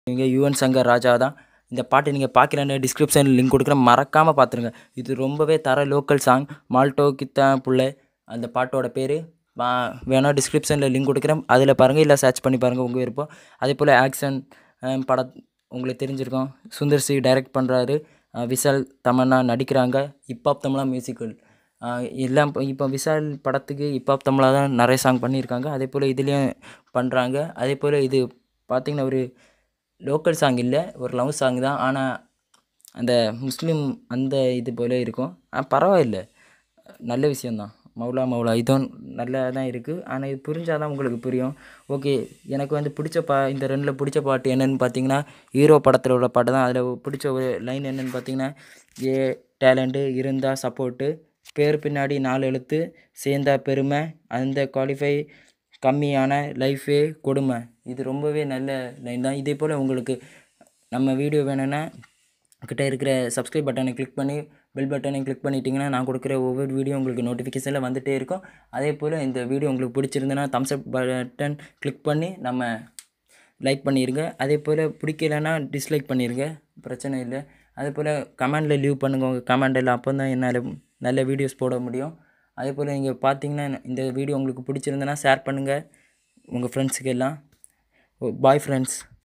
இவங்க யுவன் சங்கர் ராஜா தான் இந்த பாட்டு நீங்கள் பார்க்கலன்னு டிஸ்கிரிப்ஷனில் லிங்க் கொடுக்குறேன் மறக்காமல் பார்த்துருங்க இது ரொம்பவே தர லோக்கல் சாங் மால்டோ கித்தா புள்ளை அந்த பாட்டோட பேர் வேணால் டிஸ்கிரிப்ஷனில் லிங்க் கொடுக்குறேன் அதில் பாருங்கள் இல்லை சர்ச் பண்ணி பாருங்கள் உங்கள் விருப்பம் அதே போல் ஆக்ஷன் பட உங்களுக்கு தெரிஞ்சிருக்கும் சுந்தர் சி டைரக்ட் பண்ணுறாரு விஷால் தமன்னா நடிக்கிறாங்க ஹிப்ஹாப் தமிழா மியூசிக்கல் எல்லாம் இப்போ இப்போ விஷால் படத்துக்கு ஹிப்ஹாப் தமிழா தான் நிறைய சாங் பண்ணியிருக்காங்க அதே போல் இதுலேயும் பண்ணுறாங்க அதே போல் இது பார்த்திங்கன்னா ஒரு லோக்கல் சாங் இல்லை ஒரு லவ் சாங் தான் ஆனால் அந்த முஸ்லீம் அந்த இது போல் இருக்கும் ஆனால் பரவாயில்ல நல்ல விஷயந்தான் மௌலா மௌலா இதுவும் நல்லா தான் இருக்குது ஆனால் இது புரிஞ்சால் தான் உங்களுக்கு புரியும் ஓகே எனக்கு வந்து பிடிச்ச பா இந்த ரெண்டில் பிடிச்ச பாட்டு என்னென்னு பார்த்தீங்கன்னா ஹீரோ படத்தில் உள்ள பாட்டு தான் அதில் பிடிச்ச ஒரு லைன் என்னென்னு பார்த்தீங்கன்னா ஏ டேலண்ட்டு இருந்தால் சப்போர்ட்டு பேர் பின்னாடி நாலு எழுத்து சேர்ந்தா பெருமை அந்த குவாலிஃபை கம்மியான லைஃபே கொடுமை இது ரொம்பவே நல்ல லைன் தான் இதே போல் உங்களுக்கு நம்ம வீடியோ வேணும்னா கிட்ட இருக்கிற சப்ஸ்கிரைப் பட்டனை கிளிக் பண்ணி பெல் பட்டனை கிளிக் பண்ணிட்டீங்கன்னா நான் கொடுக்குற ஒவ்வொரு வீடியோ உங்களுக்கு நோட்டிஃபிகேஷனில் வந்துகிட்டே இருக்கும் அதே போல் இந்த வீடியோ உங்களுக்கு பிடிச்சிருந்துன்னா தம்ஸ் அப் பட்டன் கிளிக் பண்ணி நம்ம லைக் பண்ணிடுங்க அதே போல் பிடிக்கலன்னா டிஸ்லைக் பண்ணிடுங்க பிரச்சனை இல்லை அதே போல் கமெண்டில் லீவ் பண்ணுங்கள் உங்கள் கமெண்டில் அப்போ தான் என்னால் நல்ல வீடியோஸ் போட முடியும் அதே போல் நீங்கள் பார்த்தீங்கன்னா இந்த வீடியோ உங்களுக்கு பிடிச்சிருந்தனா ஷேர் பண்ணுங்கள் உங்கள் ஃப்ரெண்ட்ஸுக்கு எல்லாம் பாய் ஃப்ரெண்ட்ஸ்